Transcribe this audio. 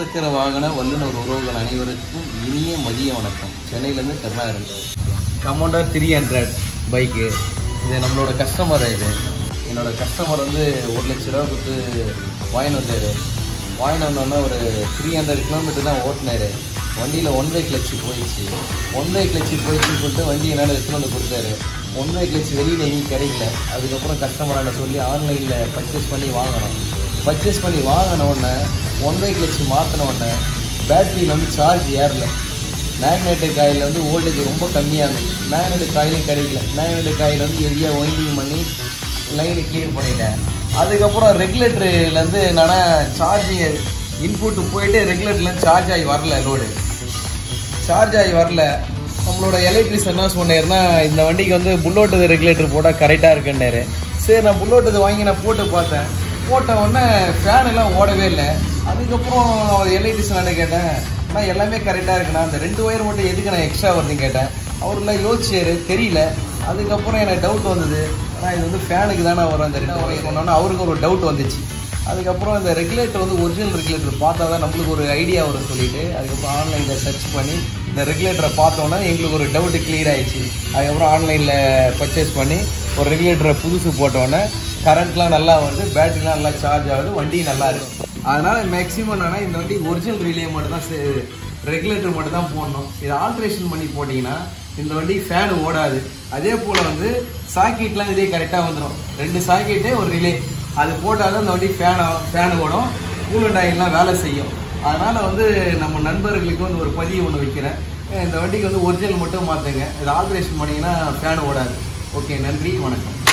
இருசக்கர வாகன வல்லுநர் உறவுகள் அனைவருக்கும் இனிய மதிய வணக்கம் சென்னையிலேருந்து கருணாகரன் கமோண்டர் த்ரீ ஹண்ட்ரட் பைக்கு இது நம்மளோட கஸ்டமர் இது என்னோட கஸ்டமர் வந்து ஒரு லட்ச ரூபா கொடுத்து வாங்கிட்டு வந்தார் வாங்கிட்டு வந்தோடனே ஒரு த்ரீ ஹண்ட்ரட் கிலோமீட்டர் தான் ஓட்டினார் வண்டியில் ஒன் வே கிளச்சு போயிடுச்சு ஒன் வே கிளச்சு போயிடுச்சுன்னு சொல்லிட்டு வண்டி என்னால் எடுத்துகிட்டு வந்து கொடுத்தாரு ஒன் வே கிளச் வெளியில் எங்கேயும் கிடைக்கல அதுக்கப்புறம் கஸ்டமரான சொல்லி ஆன்லைனில் பர்ச்சேஸ் பண்ணி வாங்கணும் பர்ச்சேஸ் பண்ணி வாங்கின உடனே ஒன் வே கிளச் மாற்றின உடனே பேட்டரியில் வந்து சார்ஜ் ஏறல மேக்னெட்டிக் காயில் வந்து வோல்டேஜ் ரொம்ப கம்மியாக இருந்துச்சு மேக்னெட்டிக் காயிலும் கிடைக்கல மேக்னெட்டிக் காயில் வந்து எரியா ஒயிண்டிங் பண்ணி லைனை கிளியர் பண்ணிட்டேன் அதுக்கப்புறம் ரெகுலேட்டர்லேருந்து என்னன்னா சார்ஜிங் இன்புட் போயிட்டு ரெகுலேட்டர்லேருந்து சார்ஜ் ஆகி வரல லோடு சார்ஜ் ஆகி வரல நம்மளோட எலக்ட்ரிஷன் என்ன சொன்னாருன்னா இந்த வண்டிக்கு வந்து புல்லோட்டு ரெகுலேட்டர் போட்டால் கரெக்டாக இருக்குன்னாரு சரி நான் புல்லோட்டு இது வாங்கி நான் போட்டு பார்த்தேன் போட்ட உடனே ஃபேன் எல்லாம் ஓடவே இல்லை அதுக்கப்புறம் எலக்ட்ரிஷன் கேட்டேன் நான் எல்லாமே கரெக்டாக இருக்குண்ணா அந்த ரெண்டு ஒயர் மட்டும் எதுக்கு நான் எக்ஸ்ட்ரா வருதுன்னு கேட்டேன் அவர்லாம் யோசிச்சாரு தெரியல அதுக்கப்புறம் எனக்கு டவுட் வந்தது ஆனால் இது வந்து ஃபேனுக்கு தானே வரும் அந்த ரெண்டு ஒயர் சொன்னோன்னா அவருக்கு ஒரு டவுட் வந்துச்சு அதுக்கப்புறம் இந்த ரெகுலேட்டர் வந்து ஒரிஜினல் ரெகுலேட்டர் பார்த்தா தான் நம்மளுக்கு ஒரு ஐடியா வரும் சொல்லிட்டு அதுக்கப்புறம் ஆன்லைனில் சர்ச் பண்ணி இந்த ரெகுலேட்டரை பார்த்தோன்னா எங்களுக்கு ஒரு டவுட்டு கிளியர் ஆயிடுச்சு அதுக்கப்புறம் ஆன்லைனில் பர்ச்சேஸ் பண்ணி ஒரு ரெகுலேட்டரை புதுசு போட்டோன்னே கரண்ட்லாம் நல்லா வருது பேட்டரிலாம் நல்லா சார்ஜ் ஆகுது வண்டி நல்லா இருக்கும் அதனால மேக்ஸிமம் என்னன்னா இந்த வண்டி ஒரிஜினல் ரிலே மட்டும் தான் ரெகுலேட்டர் மட்டும் தான் போடணும் இதை ஆல்ட்ரேஷன் பண்ணி போட்டிங்கன்னா இந்த வண்டி ஃபேன் ஓடாது அதே போல் வந்து சாக்கெட்லாம் இதே கரெக்டாக வந்துடும் ரெண்டு சாக்கெட்டே ஒரு ரிலே அது போட்டால் தான் இந்த வண்டி ஃபேன் ஃபேன் ஓடும் கூலண்ட் ஆயிலாம் வேலை செய்யும் அதனால் வந்து நம்ம நண்பர்களுக்கு வந்து ஒரு பதிவு ஒன்று வைக்கிறேன் இந்த வண்டிக்கு வந்து ஒரிஜினல் மட்டும் மாற்றுங்க இதை ஆல்ட்ரேஷன் பண்ணிங்கன்னா ஃபேன் ஓடாது ஓகே நன்றி வணக்கம்